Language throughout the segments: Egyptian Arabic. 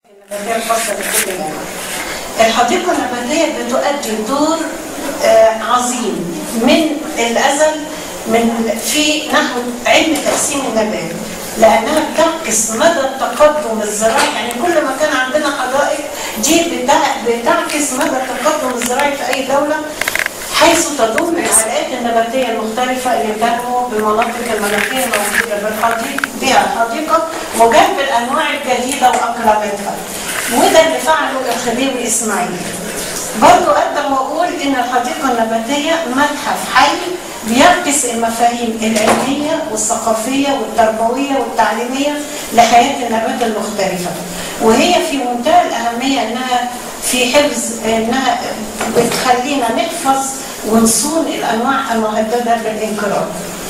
النباتية الخاصة بكل جامعة. الحديقة النباتية بتؤدي دور آه، عظيم من الأزل من في نحو علم تقسيم النبات لأنها بتعكس مدى التقدم الزراعي يعني كل ما كان عندنا حدائق دي بتع- بتعكس مدى التقدم الزراعي في أي دولة حيث تضم العلاقات النباتية المختلفة اللي تنمو بالمناطق المناخية الموجودة بالحديقة بها الحديقة وجنب الأنواع الجديدة وأقلمتها وده اللي فعله الخديوي إسماعيل برضو أقدر وأقول إن الحديقة النباتية متحف حي بيعكس المفاهيم العلمية والثقافية والتربوية والتعليمية لحياة النبات المختلفة وهي في منتهى الأهمية إنها في حفظ إنها بتخلينا نحفظ ونصون الأنواع المهددة بالانقراض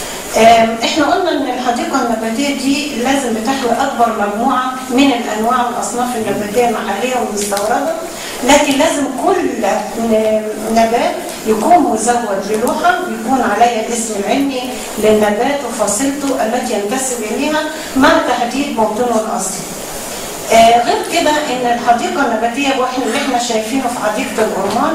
آم، احنا قلنا ان الحديقه النباتيه دي لازم بتحوي اكبر مجموعه من الانواع والاصناف النباتيه المحليه والمستورده لكن لازم كل ن- نبات يكون مزود بلوحه يكون عليها الاسم العلمي للنبات وفصيلته التي ينتسب اليها مع تحديد موطنه الاصلي. آه، غير كده ان الحديقه النباتيه واحنا اللي احنا شايفينه في حديقه الأورمان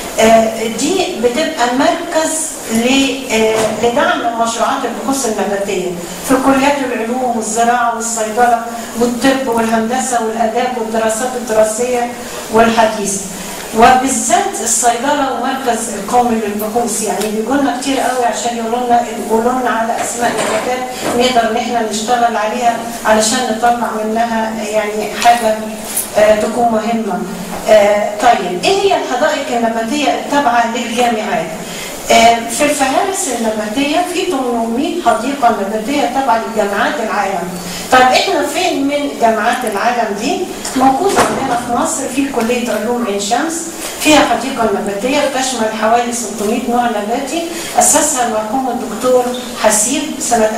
آه، دي بتبقى مركز ل- آه، لدعم مشروعات البحوث النباتيه في كليات العلوم والزراعه والصيدله والطب والهندسه والاداب والدراسات الدراسيه والحديثه وبالذات الصيدله ومركز القومي للبحوث يعني بيجوا لنا كتير قوي عشان يقولوا لنا يقولوا لنا على اسماء نباتات نقدر ان احنا نشتغل عليها علشان نطلع منها يعني حاجه آه، تكون مهمه. آه، طيب ايه هي الحدائق النباتيه التابعه للجامعات؟ آه، في الفهارس النباتيه في 800 حديقه نباتيه تابعه لجامعات العالم. طيب احنا فين من جامعات العالم دي؟ موجوده عندنا في مصر في كليه علوم عين شمس فيها حديقه نباتيه تشمل حوالي 600 نوع نباتي اسسها المرحوم الدكتور حسيب سنه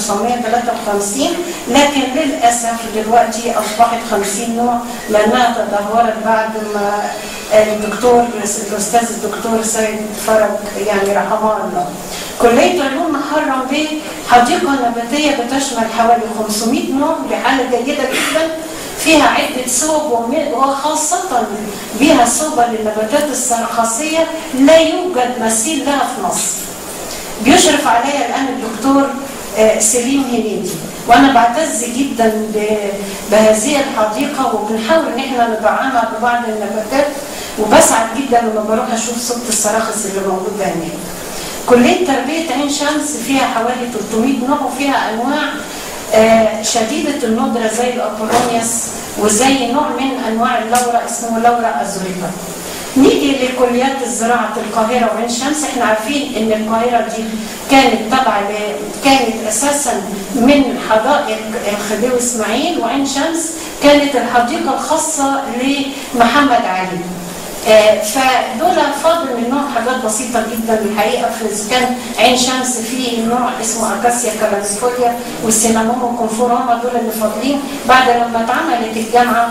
1953 لكن للاسف دلوقتي اصبحت 50 نوع لانها تدهورت بعد ما الدكتور الاستاذ الدكتور سيد فرج يعني رحمه الله. كليه علوم محرم بيه حديقه نباتيه بتشمل حوالي 500 نوع بحاله جيده جدا فيها عدة صوب وم- وخاصة بها صوبة للنباتات السرخاسية لا يوجد مثيل لها في مصر. بيشرف عليها الآن الدكتور آه، سليم هنيدي وأنا بعتز جدا ب- بهذه الحديقة وبنحاول إن احنا ندعمها ببعض النباتات وبسعد جدا لما بروح أشوف صوت السراخس اللي موجودة هناك. كلية تربية عين شمس فيها حوالي 300 نوع وفيها أنواع آه، شديدة الندرة زي الأبولونيوس وزي نوع من أنواع اللورة اسمه لورا أزوريكا. نيجي لكليات الزراعة القاهرة وعين شمس احنا عارفين ان القاهرة دي كانت تبع ل- كانت اساسا من حدائق الخديوي اسماعيل وعين شمس كانت الحديقة الخاصة لمحمد علي. آه، فدول فاضل منهم حاجات بسيطه جدا الحقيقه في إذا كان عين شمس في نوع اسمه اكاسيا كالانسفوليا والسيناموم كونفوراما دول اللي فاضلين بعد لما اتعملت الجامعه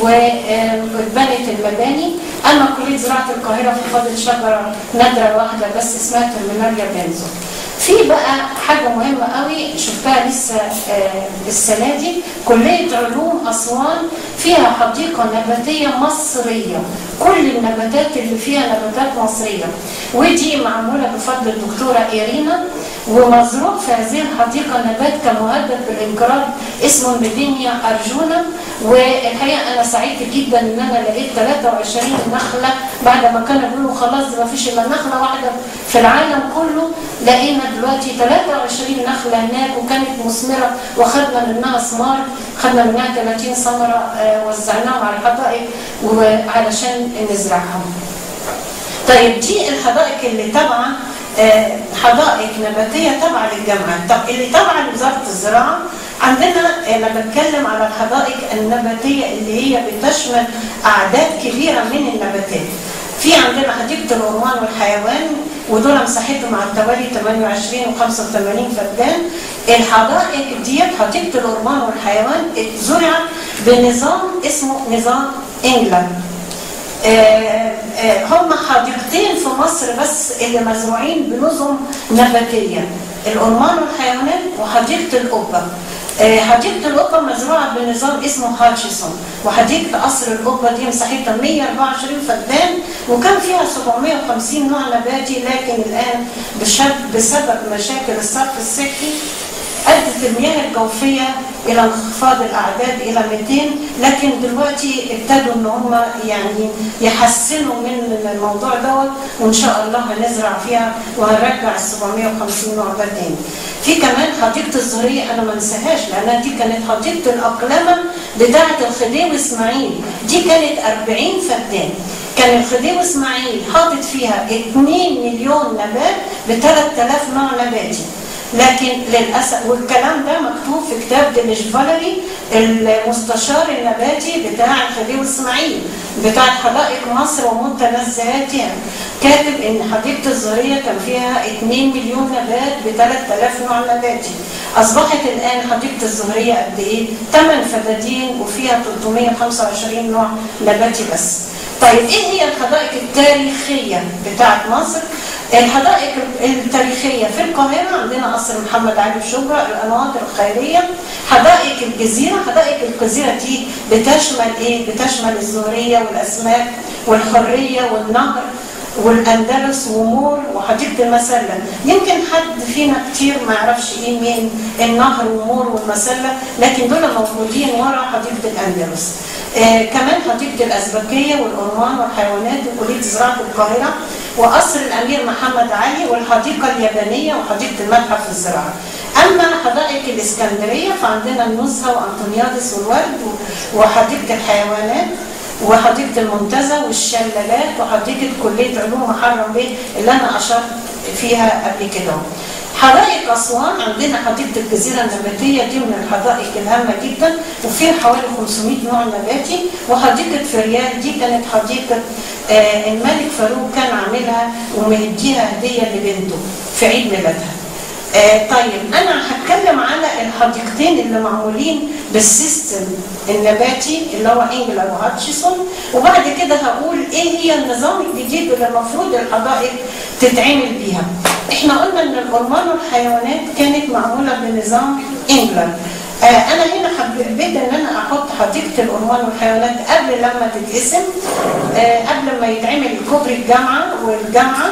واتبنت المباني اما كليه زراعه القاهره ففاضل شجره نادره واحده بس اسمها ترميناليا بنزو. في بقى حاجة مهمة قوي شفتها لسه آه، السنة دي كلية علوم أسوان فيها حديقة نباتية مصرية كل النباتات اللي فيها نباتات مصرية ودي معمولة بفضل الدكتورة إيرينا ومزروع في هذه الحديقة نبات كمهدد بالانقراض اسمه ميدينيا أرجونا والحقيقة أنا سعيدة جدا إن أنا لقيت 23 نخلة بعد ما كانوا بيقولوا خلاص ما فيش إلا نخلة واحدة في العالم كله لقينا دلوقتي 23 نخلة هناك وكانت مثمرة وخدنا منها ثمار خدنا منها 30 ثمرة آه، وزعناهم على الحدائق وعلشان نزرعها. طيب دي الحدائق اللي تابعه آه، حدائق نباتيه تابعه للجامعات، طب اللي تابعه لوزاره الزراعه عندنا انا بتكلم على الحدائق النباتيه اللي هي بتشمل اعداد كبيره من النباتات. في عندنا حديقه الورمان والحيوان ودول مساحتهم على التوالي 28 و85 فدان. الحدائق ديت حديقه الورمان والحيوان زرعت بنظام اسمه نظام انجلاند. آه، آه، هم حديقتين في مصر بس اللي مزروعين بنظم نباتيه الأرمان والحيوانات وحديقة القبة آه، حديقة القبة مزروعة بنظام اسمه هاتشيسون وحديقة قصر القبة دي مساحتها 124 فدان وكان فيها 750 نوع نباتي لكن الآن بشب- بسبب مشاكل الصرف الصحي أدت المياه الجوفية إلى انخفاض الأعداد إلى 200 لكن دلوقتي ابتدوا إن هم يعني يحسنوا من الموضوع دوت وإن شاء الله هنزرع فيها وهنرجع ال 750 نوع ده تاني. في كمان حديقة الزهرية أنا ما انساهاش لأنها دي كانت حديقة الأقلمة بتاعة الخديوي إسماعيل دي كانت 40 فدان. كان الخديوي إسماعيل حاطط فيها 2 مليون نبات ب 3000 نوع نباتي. لكن للاسف والكلام ده مكتوب في كتاب دينيش فالري المستشار النباتي بتاع الخديوي اسماعيل بتاع حدائق مصر ومتنزهاتها كاتب ان حديقه الزهريه كان فيها 2 مليون نبات ب 3000 نوع نباتي اصبحت الان حديقه الزهريه قد ايه؟ 8 فدادين وفيها 325 نوع نباتي بس. طيب ايه هي الحدائق التاريخيه بتاعت مصر؟ الحدائق التاريخية في القاهرة عندنا قصر محمد علي شبرا القنوات الخيرية حدائق الجزيرة حدائق الجزيرة دي بتشمل ايه؟ بتشمل الزهرية والأسماك والحرية والنهر والاندلس ومور وحديقه المسله يمكن حد فينا كتير ما يعرفش ايه مين النهر ومور والمسله لكن دول موجودين ورا حديقه الاندلس آه كمان حديقه الازبكيه والعنوان والحيوانات وكليه زراعه القاهره وقصر الامير محمد علي والحديقه اليابانيه وحديقه المتحف الزراعي اما حدائق الاسكندريه فعندنا النزهه وانطونيادس والورد وحديقه الحيوانات وحديقه المنتزه والشلالات وحديقه كليه علوم محرم بيه اللي انا اشرت فيها قبل كده حدائق اسوان عندنا حديقه الجزيره النباتيه دي من الحدائق الهامه جدا وفيها حوالي 500 نوع نباتي وحديقه فريال دي كانت حديقه آه الملك فاروق كان عاملها ومهديها هديه لبنته في عيد ميلادها. آه طيب انا هتكلم على الحديقتين اللي معمولين بالسيستم النباتي اللي هو انجلر وهاتشيسون وبعد كده هقول ايه هي النظام الجديد اللي المفروض الحدائق تتعمل بيها. احنا قلنا ان الهرمون والحيوانات كانت معموله بنظام انجلر. آه انا هنا حبيت ان انا احط حديقه الهرمون والحيوانات قبل لما تتقسم آه قبل ما يتعمل كوبري الجامعه والجامعه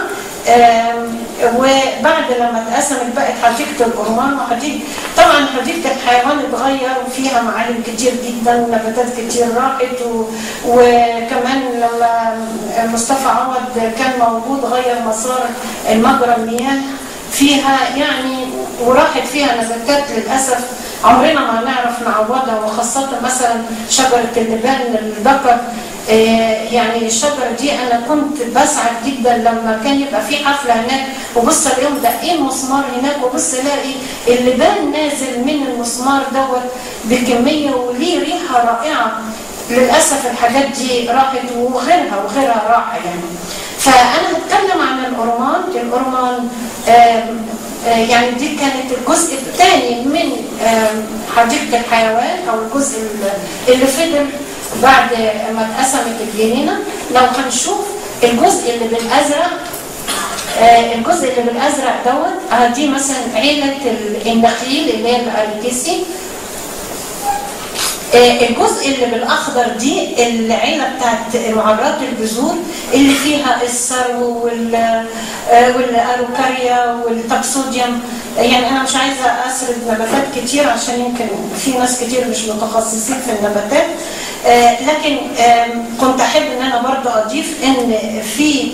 وبعد لما اتقسمت بقت حديقه الأورمان وحديقه طبعا حديقه الحيوان اتغير وفيها معالم كتير جدا ونباتات كتير راحت و... وكمان لما مصطفى عوض كان موجود غير مسار المجرى المياه فيها يعني وراحت فيها نباتات للاسف عمرنا ما هنعرف نعوضها وخاصة مثلا شجرة اللبان الذكر يعني الشجرة دي أنا كنت بسعد جدا لما كان يبقى في حفلة هناك وبص اليوم ده إيه المسمار هناك وبص الاقي اللبان نازل من المسمار دوت بكمية وليه ريحة رائعة للأسف الحاجات دي راحت وغيرها وغيرها راح يعني فأنا هتكلم عن الأورمان الأورمان يعني دي كانت الجزء الثاني من حديقة الحيوان أو الجزء اللي فضل بعد ما اتقسمت الجنينة لو هنشوف الجزء اللي بالأزرق الجزء اللي بالأزرق دوت دي مثلا عيلة النخيل اللي هي الأريكيسي الجزء اللي بالاخضر دي العيله بتاعت معرات البذور اللي فيها السرو والاروكاريا والتاكسوديوم يعني انا مش عايزه اسرد نباتات كتير عشان يمكن في ناس كتير مش متخصصين في النباتات لكن كنت احب ان انا برضو اضيف ان في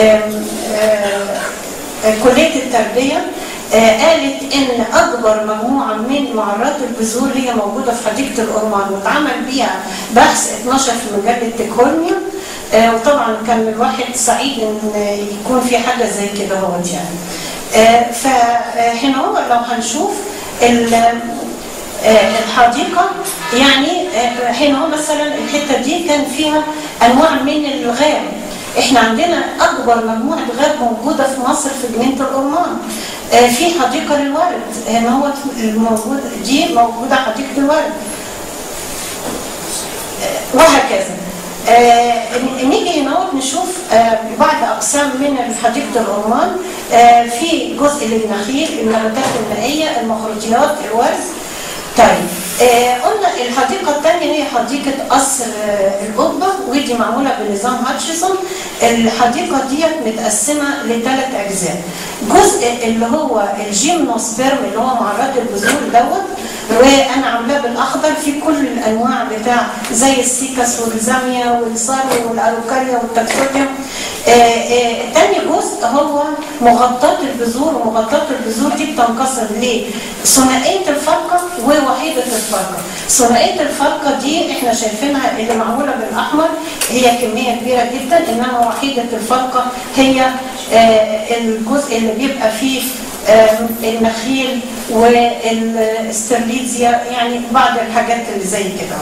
كليه التربيه قالت ان اكبر مجموعه من معرات البذور هي موجوده في حديقه الأورمان واتعمل بيها بحث 12 في مجله تكهورنيا وطبعا كان الواحد سعيد ان يكون في حاجه زي كده هوت يعني فهنا هو لو هنشوف الحديقة يعني هنا هو مثلا الحتة دي كان فيها أنواع من الغاب احنا عندنا اكبر مجموعه غاب موجوده في مصر في جنينه الأرمان آه في حديقه للورد هنا هو الموجود دي موجوده حديقه الورد آه وهكذا آه نيجي هنا نشوف بعض اقسام من حديقه الأرمان في جزء للنخيل النباتات المائيه المخروطيات الورد طيب آه قلنا الحديقة الثانية هي حديقة قصر آه القبة ودي معمولة بنظام هاتشسون الحديقة ديت متقسمة لثلاث أجزاء جزء اللي هو الجيمنوسبيرم اللي هو معرض البذور دوت وانا عاملاه بالاخضر في كل الانواع بتاع زي السيكاس والزاميا والصارو والاروكاريا والتكسوديوم تاني جزء هو مغطاة البذور ومغطاة البذور دي بتنقسم لثنائية الفرقة ووحيدة الفرقة ثنائية الفرقة دي احنا شايفينها اللي معمولة بالاحمر هي كمية كبيرة جدا انما وحيدة الفرقة هي الجزء اللي بيبقى فيه النخيل والاسترليزيا يعني بعض الحاجات اللي زي كده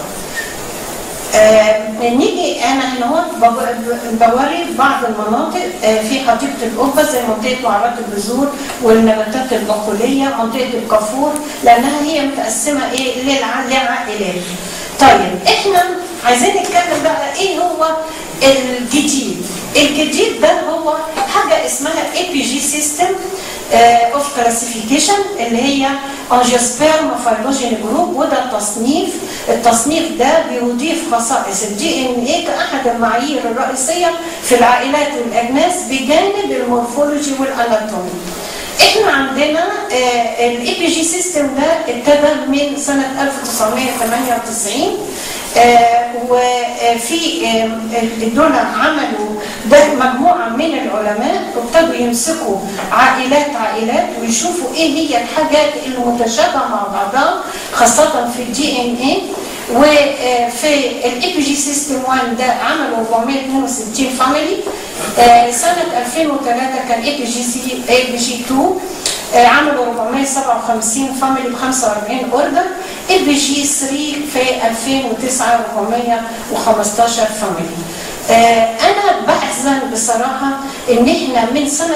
آه نيجي انا هنا هو بوري بعض المناطق آه في حديقه القبه زي منطقه معرض البذور والنباتات البقوليه منطقه الكافور لانها هي متقسمه ايه للعائلات. طيب احنا عايزين نتكلم بقى ايه هو الجديد الجديد ده هو حاجه اسمها اي بي جي سيستم اوف كلاسيفيكيشن اللي هي انجيوسبيرم فايلوجين جروب وده تصنيف التصنيف ده بيضيف خصائص الدي ان ايه كاحد المعايير الرئيسيه في العائلات والاجناس بجانب المورفولوجي والاناتومي احنا عندنا الاي بي جي سيستم ده ابتدى من سنه 1998 آه وفي آه دول عملوا ده مجموعه من العلماء وابتدوا يمسكوا عائلات عائلات ويشوفوا ايه هي الحاجات اللي متشابهه مع بعضها خاصه في الدي ان ايه وفي الاي بي جي سيستم 1 ده عملوا 462 فاميلي آه سنه 2003 كان اي بي جي سي اي بي جي 2 عملوا 457 فاميلي ب 45 اوردر اي بي جي 3 في 2009 415 فاميلي انا بحزن بصراحه ان احنا من سنه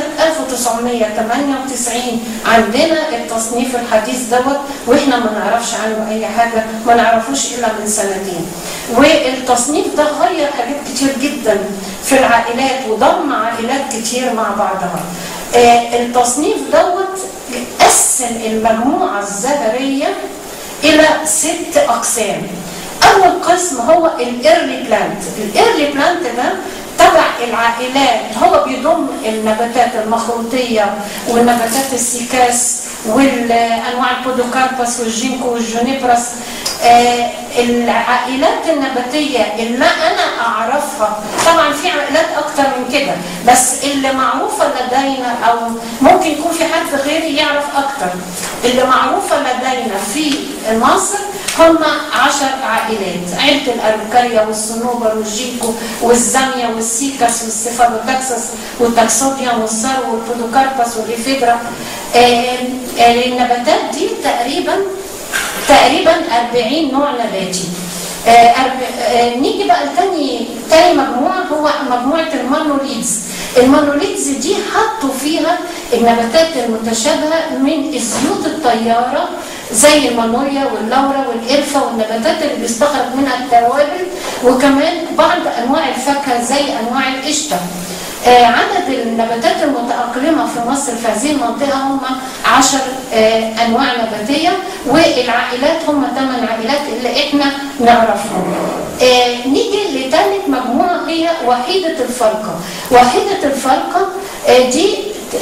1998 عندنا التصنيف الحديث دوت واحنا ما نعرفش عنه اي حاجه ما نعرفوش الا من سنتين والتصنيف ده غير حاجات كتير جدا في العائلات وضم عائلات كتير مع بعضها التصنيف دوت قسم المجموعه الزهريه الى ست اقسام اول قسم هو الايرلي بلانت الايرلي بلانت ده تبع العائلات هو بيضم النباتات المخروطيه والنباتات السيكاس والانواع البودوكاربس والجينكو والجونيبرس آه العائلات النباتيه اللي انا اعرفها طبعا في عائلات اكتر من كده بس اللي معروفه لدينا او ممكن يكون في حد غيري يعرف اكتر اللي معروفه لدينا في مصر هم عشر عائلات عيلة الأروكاريا والصنوبر والجيكو والزاميا والسيكاس والسيفالوتاكسس والتاكسوديوم والسارو والبودوكاربس والإفيدرا آه آه النباتات دي تقريبا تقريبا 40 نوع نباتي آه آه نيجي بقى لتاني تاني مجموعة هو مجموعة المانوليدز المانوليدز دي حطوا فيها النباتات المتشابهة من زيوت الطيارة زي المانوريا واللورا والقرفة والنباتات اللي بيستخرج منها التوابل وكمان بعض أنواع الفاكهة زي أنواع القشطة آه عدد النباتات المتأقلمة في مصر في هذه المنطقة هم 10 آه أنواع نباتية والعائلات هم 8 عائلات اللي احنا نعرفهم. آه نيجي لثالث مجموعة هي وحيدة الفرقة. وحيدة الفرقة دي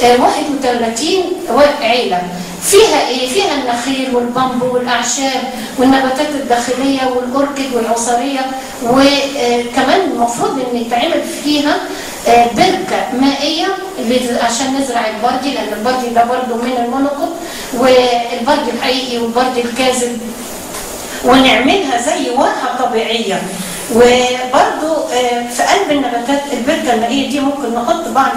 31 عيلة فيها ايه؟ فيها النخيل والبامبو والاعشاب والنباتات الداخليه والاوركيد والعصاريه وكمان المفروض ان يتعمل فيها بركه مائيه عشان نزرع البردي لان البردي ده برضه من المونوكوت والبردي الحقيقي والبردي الكاذب ونعملها زي واحه طبيعيه وبرضو في قلب النباتات البركة المائية دي ممكن نحط بعض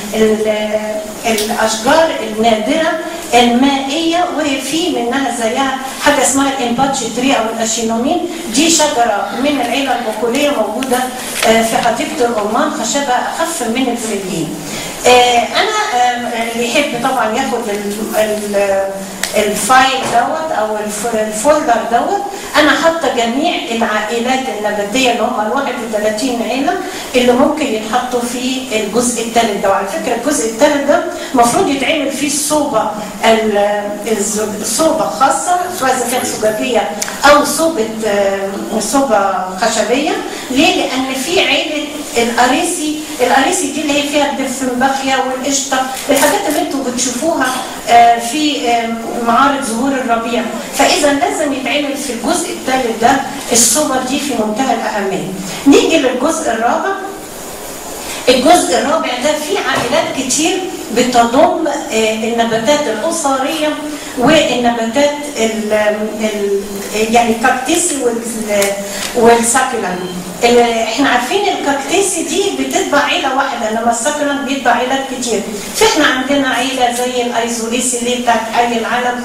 الأشجار النادرة المائية وفي منها زيها حاجة اسمها الإمباتش تري أو الأشينومين دي شجرة من العيلة البقولية موجودة في حديقة الرمان خشبة أخف من الفلين آه، انا آم، اللي يحب طبعا ياخد ال- ال- الفايل دوت او الف- الفولدر دوت انا حاطه جميع العائلات النباتيه اللي هم ال 31 عيله اللي ممكن يتحطوا في الجزء الثالث ده وعلى فكره الجزء الثالث ده المفروض يتعمل فيه الصوبه ال- الز- الصوبه خاصه سواء اذا كانت زجاجيه او صوبه آه، صوبه خشبيه ليه؟ لان في عيله الاريسي الاريسي دي اللي هي فيها الدفنبخيا والقشطه الحاجات اللي انتم بتشوفوها آه، في آه، معارض زهور الربيع فاذا لازم يتعمل في الجزء الثالث ده الصور دي في منتهى الاهميه نيجي للجزء الرابع الجزء الرابع ده فيه عائلات كتير بتضم آه، النباتات الأسرية والنباتات ال ال يعني الكاكتيسي وال- والساكولان ال- احنا عارفين الكاكتيسي دي بتتبع عيلة واحدة انما الساكولان بيتبع عيلات كتير فاحنا عندنا عيلة زي الايزوليسي اللي بتاعت حي العلم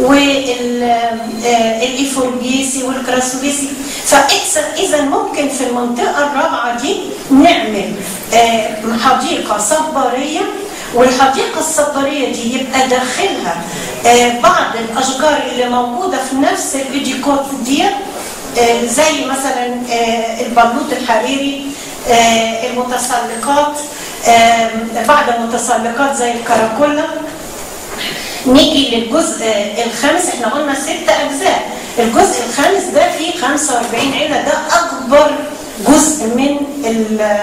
والايفورجيسي والكراسوليسي فاذا ممكن في المنطقة الرابعة دي نعمل آه، حديقة صبارية والحديقة الصبارية دي يبقى داخلها آه، بعض الأشجار اللي موجودة في نفس الإيديكوت دي آه، زي مثلا آه، البلوط الحريري آه، المتسلقات آه، بعض المتسلقات زي الكراكولا نيجي للجزء الخامس احنا قلنا ست اجزاء الجزء الخامس ده فيه 45 عيله ده اكبر جزء من ال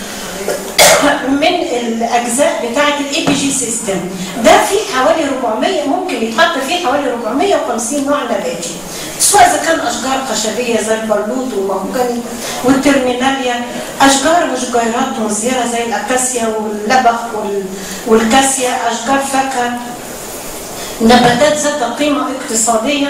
من الاجزاء بتاعه الاي بي جي سيستم ده فيه حوالي 400 ممكن يتحط فيه حوالي 450 نوع نباتي سواء اذا كان اشجار خشبيه زي البلوط والمهجني والترميناليا اشجار وشجيرات مزهره زي الاكاسيا واللبخ وال- والكاسيا اشجار فاكهه نباتات ذات قيمة اقتصادية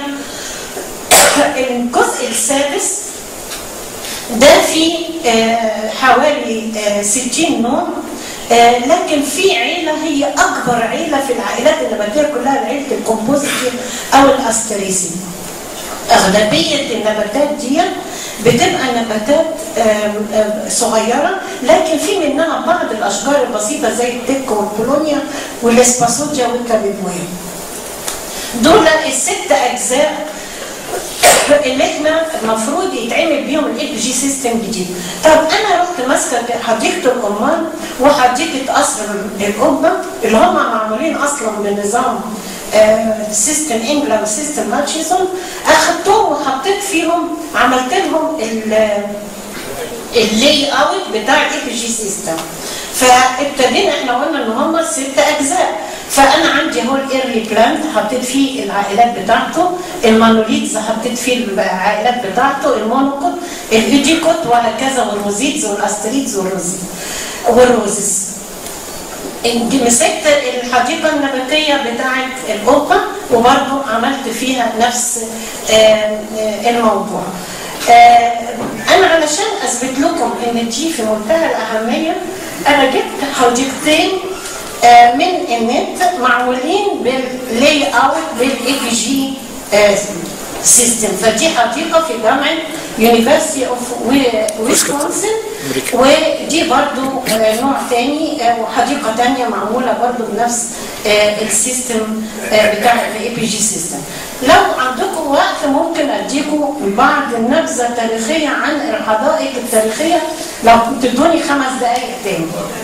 الجزء السادس ده فيه آه، حوالي آه، 60 نوع آه، لكن في عيلة هي أكبر عيلة في العائلات النباتية كلها عيلة الكومبوزيتي أو الأستريسي أغلبية النباتات دي بتبقى نباتات آم، آم، صغيرة لكن في منها بعض الأشجار البسيطة زي التك والبولونيا والاسباسوجيا والكابيبويا دول الست أجزاء اللي احنا المفروض يتعمل بيهم الاي جي سيستم جديد طب انا رحت ماسكه حديقه الامال وحديقه قصر القبه اللي هم معمولين اصلا بنظام آه، سيستم انجلا وسيستم ماتشيسون اخدتهم وحطيت فيهم عملت لهم ال- اللاي اوت بتاع الاي جي سيستم فابتدينا احنا قلنا ان هم ست اجزاء فانا عندي هو الايرلي بلانت حطيت فيه العائلات بتاعته المانوليتز حطيت فيه العائلات بتاعته المونوكوت الايديكوت وهكذا والروزيتز والاستريتز والروزيت والروزز إن- مسكت الحديقة النباتية بتاعت القبة وبرضو عملت فيها نفس آه، آه، الموضوع آه، أنا علشان أثبت لكم إن دي في منتهى الأهمية أنا جبت حديقتين آه، من النت معمولين باللاي اوت بالاي بي جي سيستم فدي حديقه في جامعه يونيفرسيتي اوف ويسكونسن ودي برضو آه، نوع تاني آه، وحديقه تانيه معموله برضو بنفس آه، السيستم آه، بتاع الاي بي جي سيستم لو عندكم وقت ممكن اديكم بعض النبذه التاريخيه عن الحدائق التاريخيه لو تدوني خمس دقائق تاني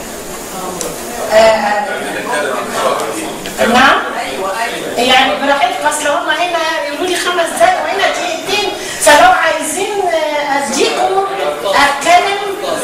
آه، نعم يعني براحتك اصل هم هنا يقولوا لي خمس دقايق وهنا دقيقتين فلو عايزين آه، اديكم اتكلم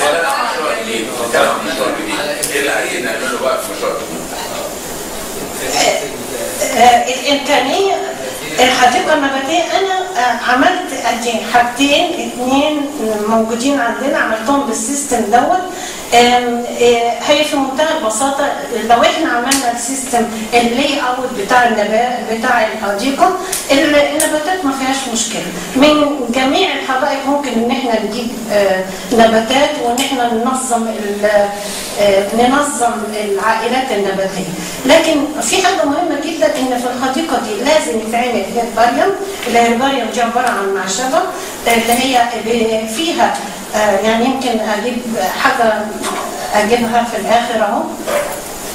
آه، الامكانيه الحديقه النباتيه انا آه، عملت ادي حاجتين اثنين موجودين عندنا عملتهم بالسيستم دوت آم، آه، هي في منتهى البساطه لو احنا عملنا السيستم اللي اوت بتاع النبات بتاع الحديقه ال- النباتات ما فيهاش مشكله من جميع الحدائق ممكن ان احنا نجيب آه، نباتات وان احنا ننظم ال- آه، ننظم العائلات النباتيه لكن في حاجه مهمه جدا ان في الحديقه دي لازم يتعمل هيرباريوم الهيرباريوم دي عباره عن معشبه آه، اللي هي ب- فيها آه، يعني يمكن اجيب حاجه اجيبها في الاخر اهو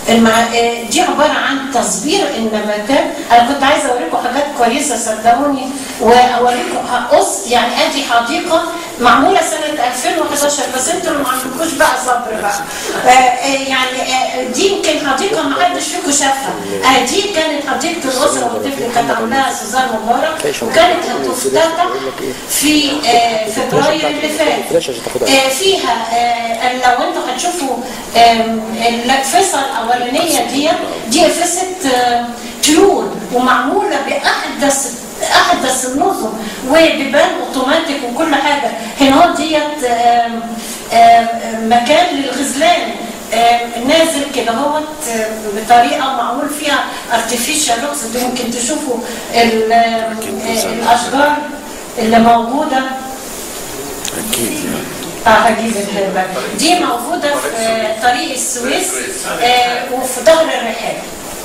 المع... آه، دي عباره عن تصبير النباتات انا كنت عايزه اوريكم حاجات كويسه صدقوني واوريكم قص يعني ادي حديقه معموله سنه 2011 بس انتوا اللي ما عندكوش بقى صبر بقى آه، آه، يعني آه، دي يمكن حديقه ما حدش فيكم شافها آه، دي كانت حديقه الاسره والطفل كانت عاملاها سوزان مبارك وكانت هتفتتح في آه، فبراير اللي فات آه، فيها آه، لو انتوا هتشوفوا آم، الفصل الاولانيه دي دي فصل آه، طيور ومعموله باحدث احدث النظم وبيبان اوتوماتيك وكل حاجه هنا هو ديت آم، آم، مكان للغزلان آم، نازل كده هوت آم، بطريقه معمول فيها ارتفيشال لوكس ممكن تشوفوا ال- آم، الاشجار اللي موجوده اكيد اه هجيب الهربة دي موجودة في آه، طريق السويس آه، وفي ظهر الرحاب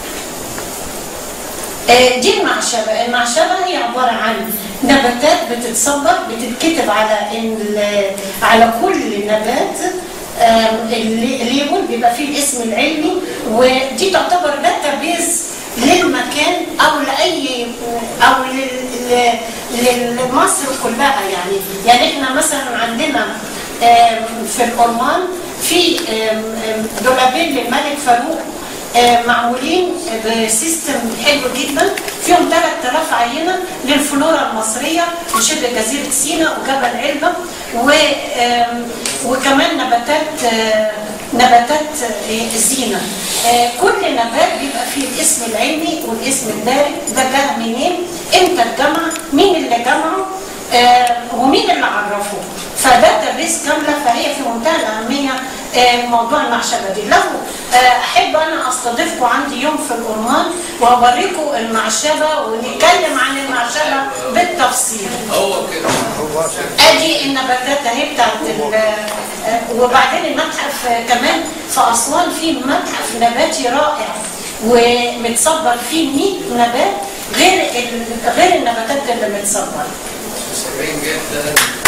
آه، دي المعشبة المعشبة هي عبارة عن نباتات بتتصبر بتتكتب على ال- على كل نبات آم، اللي- الليبل بيبقى فيه الاسم العلمي ودي تعتبر داتابيز للمكان او لاي او لل- لل- لمصر كلها يعني يعني احنا مثلا عندنا آم، في الأورمان في آم، آم، دولابين للملك فاروق آم، معمولين بسيستم حلو جدا فيهم 3000 عينه للفلورا المصريه لشبه جزيره سيناء وجبل علبه و آم، وكمان نباتات آه، نباتات آه، زينه آه، كل نبات بيبقى فيه الاسم العلمي والاسم الدارج ده جه منين امتى اتجمع مين اللي جمعه آه، ومين اللي عرفه فداتا بيس كامله فهي في منتهى الاهميه آه، موضوع المعشبه دي لو آه، احب انا استضيفكم عندي يوم في الأورمان واوريكم المعشبه ونتكلم عن المعشبه بالتفصيل هو كده ادي النباتات اهي بتاعت ال- آه، وبعدين المتحف آه، كمان في اسوان في متحف نباتي رائع ومتصبر فيه 100 نبات غير ال- غير النباتات اللي متصبره مستمرين جدا